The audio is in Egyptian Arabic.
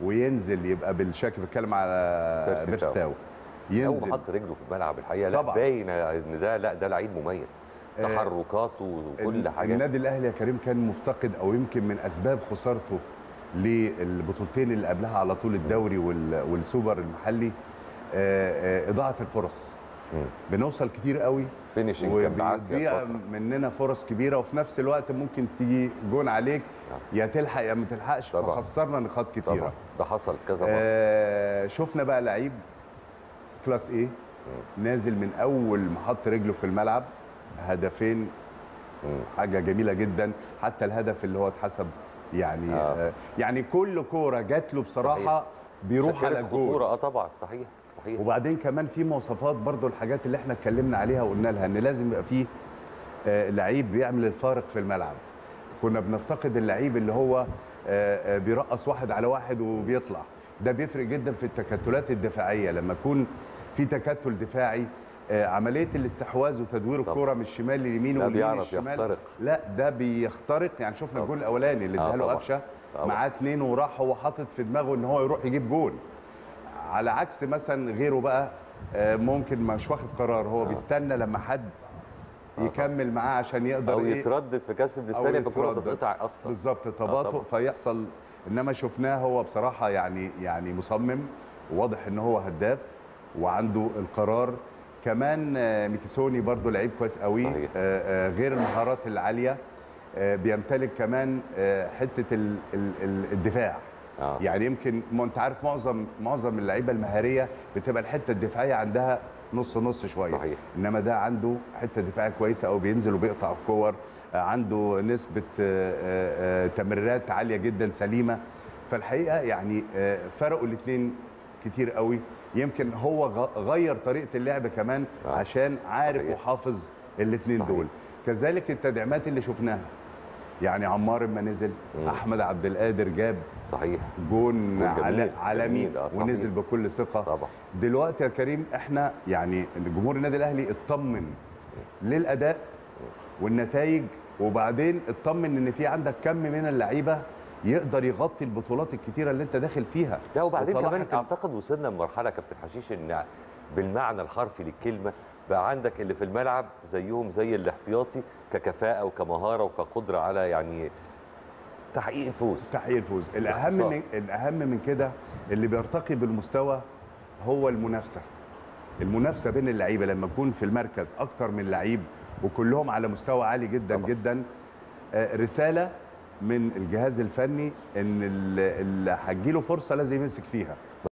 وينزل يبقى بالشكل بتكلم على بيرسي بيرستاو تاو. اول ما ينزل حط رجله في الملعب الحقيقه لا طبعاً. باين ان ده لا ده لعيب مميز آه، تحركاته وكل ال- حاجه النادي الاهلي يا كريم كان مفتقد او يمكن من اسباب خسارته للبطولتين اللي قبلها على طول الدوري وال- والسوبر المحلي آه، آه، اضاعه الفرص مم. بنوصل كتير قوي فينيشنج كان بعافيه وبيضيع فترة. مننا فرص كبيره وفي نفس الوقت ممكن تيجي جون عليك يا تلحق يا ما تلحقش طبعاً. فخسرنا نقاط كتيره طبعا ده حصل كذا مره آه شفنا بقى لعيب كلاس ايه نازل من اول ما حط رجله في الملعب هدفين مم. حاجه جميله جدا حتى الهدف اللي هو اتحسب يعني آه. آه. يعني كل كوره جات له بصراحه صحيح. بيروح على كانت الجول خطوره اه طبعا صحيح صحيح وبعدين كمان في مواصفات برضو الحاجات اللي احنا اتكلمنا عليها وقلنا لها ان لازم يبقى فيه آه، لعيب بيعمل الفارق في الملعب كنا بنفتقد اللعيب اللي هو آه، آه، بيرقص واحد على واحد وبيطلع ده بيفرق جدا في التكتلات الدفاعيه لما يكون في تكتل دفاعي آه، عمليه الاستحواذ وتدوير طبعا. الكره من الشمال لليمين لا واليمين بيعرف للشمال يخترق. لا ده بيخترق يعني شفنا طبعا. الجول الاولاني اللي آه، اداها له طبعا. قفشه طبعا. معاه اتنين وراح هو حاطط في دماغه ان هو يروح يجيب جول على عكس مثلا غيره بقى آه، ممكن مش واخد قرار هو بيستنى لما حد يكمل معاه عشان يقدر او ايه يتردد في كاس أو الثانيه فالكره يتردد. تتقطع اصلا بالظبط آه، تباطؤ طبعا. فيحصل انما شفناه هو بصراحه يعني يعني مصمم وواضح ان هو هداف وعنده القرار كمان آه، ميكيسوني برضو لعيب كويس قوي صحيح. آه، آه، غير المهارات العاليه آه، بيمتلك كمان آه، حته ال- ال- ال- الدفاع آه. يعني يمكن ما انت عارف معظم معظم اللعيبه المهاريه بتبقى الحته الدفاعيه عندها نص نص شويه صحيح. انما ده عنده حته دفاعيه كويسه او بينزل وبيقطع الكور آه، عنده نسبه آه، آه، آه، تمريرات عاليه جدا سليمه فالحقيقه يعني آه، فرقوا الاثنين كتير قوي يمكن هو غ- غير طريقه اللعب كمان آه. عشان عارف صحيح. وحافظ الاثنين صحيح. دول كذلك التدعيمات اللي شفناها يعني عمار اما نزل مم. احمد عبد القادر جاب صحيح جون جول عل- جميل، عالمي جميل، آه، صحيح. ونزل بكل ثقه طبعا دلوقتي يا كريم احنا يعني جمهور النادي الاهلي اطمن للاداء والنتائج وبعدين اطمن ان في عندك كم من اللعيبه يقدر يغطي البطولات الكتيره اللي انت داخل فيها لا وبعدين وطلع كمان حكم- اعتقد وصلنا لمرحله كابتن حشيش ان بالمعنى الحرفي للكلمه بقى عندك اللي في الملعب زيهم زي الاحتياطي ككفاءه وكمهاره وكقدره على يعني تحقيق الفوز تحقيق الفوز الاهم باختصار. من الاهم من كده اللي بيرتقي بالمستوى هو المنافسه المنافسه بين اللعيبه لما يكون في المركز اكثر من لعيب وكلهم على مستوى عالي جدا طبعا. جدا آه، رساله من الجهاز الفني ان اللي هتجيله فرصه لازم يمسك فيها